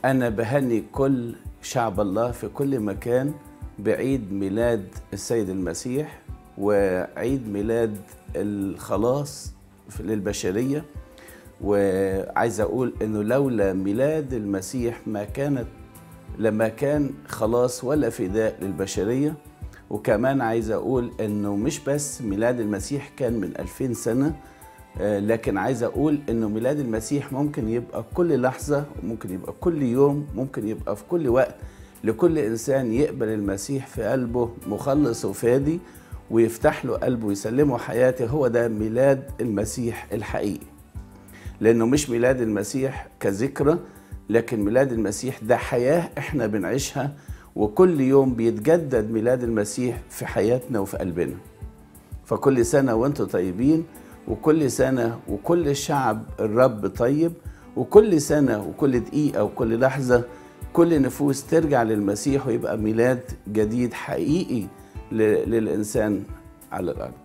أنا بهني كل شعب الله في كل مكان بعيد ميلاد السيد المسيح وعيد ميلاد الخلاص للبشرية وعايز أقول إنه لولا ميلاد المسيح ما كانت لما كان خلاص ولا فداء للبشرية وكمان عايز أقول إنه مش بس ميلاد المسيح كان من 2000 سنة آه، لكن عايز أقول إنه ميلاد المسيح ممكن يبقى كل لحظة ممكن يبقى كل يوم ممكن يبقى في كل وقت لكل إنسان يقبل المسيح في قلبه مخلص وفادي ويفتح له قلبه ويسلمه حياته هو ده ميلاد المسيح الحقيقي لأنه مش ميلاد المسيح كذكرى لكن ميلاد المسيح ده حياة احنا بنعيشها وكل يوم بيتجدد ميلاد المسيح في حياتنا وفي قلبنا فكل سنة وانتم طيبين وكل سنة وكل الشعب الرب طيب وكل سنة وكل دقيقة وكل لحظة كل نفوس ترجع للمسيح ويبقى ميلاد جديد حقيقي ل- للإنسان على الأرض